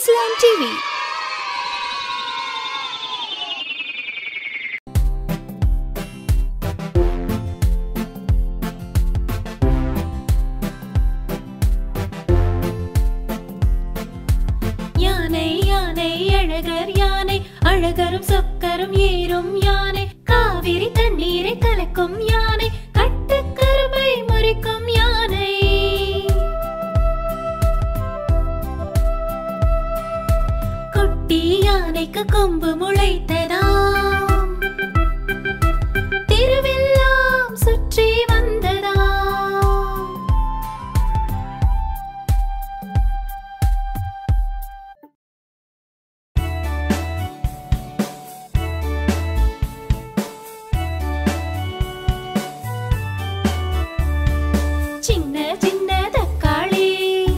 Kidsland TV. யானை யானை அழகர் யானை அழகரும் சொக்கரும் ஏறும் யானை காவிரி தண்ணீரை கலக்கும் யானை கட்டுக்கரும்பை முறிக்கும் யானை குட்டி யானைக்கு கொம்பு முளைத்ததாம் திருவெல்லாம் சுற்றி வந்ததாம் சின்ன சின்ன தக்காளி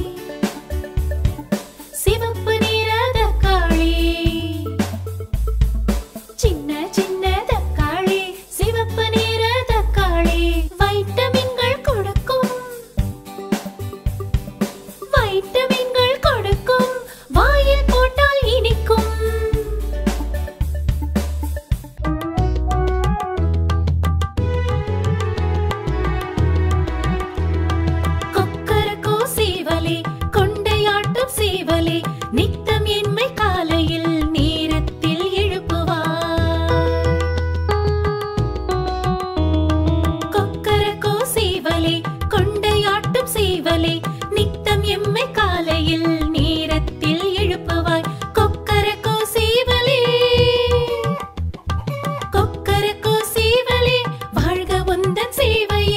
சிவப்பு நிற தக்காளி சின்ன சின்ன தக்காளி சிவப்பு நிற தக்காளி வைட்டமின்கள் கொடுக்கும் வைட்டமின்கள் கொடுக்கும் வாயில் போட்டால் இனிக்கும் கொக்கரக்கோ சீவலே கொண்டையாட்டும் சீவலே நித்தம் என்மை காலையில் நேரத்தில் எழுப்புவார் கொக்கரக்கோ சீவலே கொண்டையாட்டும் சீவலே நித்தம் எம்மை காலையில் நேரத்தில் எழுப்புவாய் கொக்கரக்கோ சீவலே கொக்கரக்கோ சீவலே வாழ்க உந்தன் சேவையே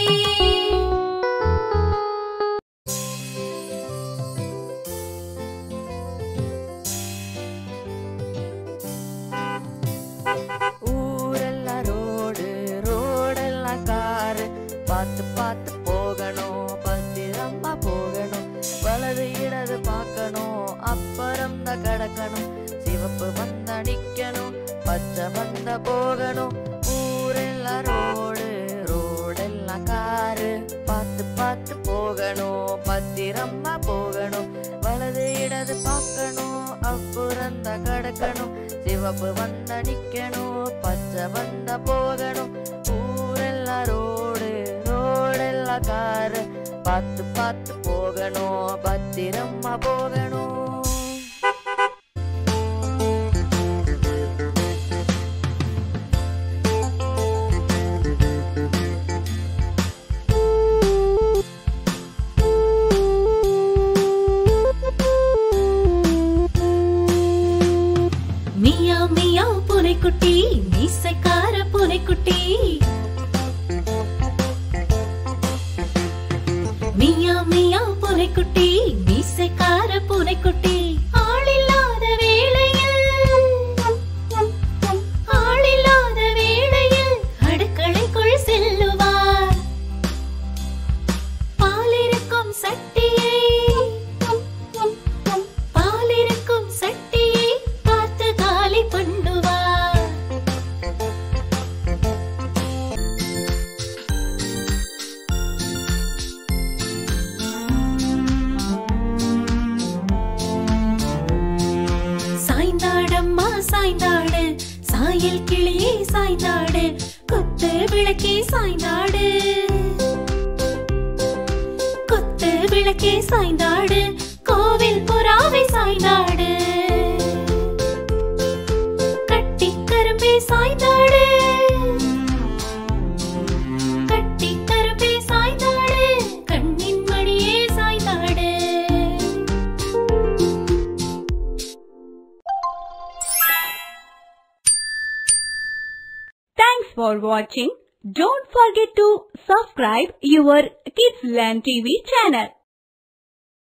ஊரெல்லாம் ரோடு ரோடெல்லாம் காரு பார்த்து பார்த்து போகணும் பத்திரமா போகணும் வலது இடது பார்க்கணும் அப்புறம் தான் கிடக்கணும் சிவப்பு வந்த நிக்கணும் பச்சை வந்த போகணும் ஊரெல்லாம் ரோடு ரோடெல்லாம் காரு பார்த்து பார்த்து போகணும் பத்திரமா போகணும் வலது இடது பார்க்கணும் அப்புறம் தான் கிடக்கணும் சிவப்பு வந்த நிக்கணும் பச்சை வந்த போகணும் ஊரெல்லாம் ரோடு ரோடெல்லாம் காரு பார்த்து பார்த்து போகணும் பத்திரமா போகணும் மியா மியா பூனைக்குட்டி மீசைக்கார பூனைக்குட்டி மியா மியா பூனைக்குட்டி மீசைக்கார பூனைக்குட்டி ஆளில்லாத வேளையில் ஆளில்லாத வேளையில் அடுக்களைக்குள் செல்லுவார் பாலிருக்கும் சட்டியை பாலிருக்கும் சட்டியை பார்த்து காலி பண்ணுவார் சாய்ந்தாடம்மா சாய்ந்தாடு சாயல் கிளியே சாய்ந்தாடு கொத்து விளக்கே சாய்ந்தாடு கொத்து விளக்கே சாய்ந்தாடு கோவில் புறாவை சாய்ந்தாடு கட்டி கரும்பே சாய்ந்தாடு கட்டி கரும்பே சாய்ந்தாடு கண்ணின் மணியே சாய்ந்தாடு Thanks for watching. Don't forget to subscribe your Kidsland TV channel.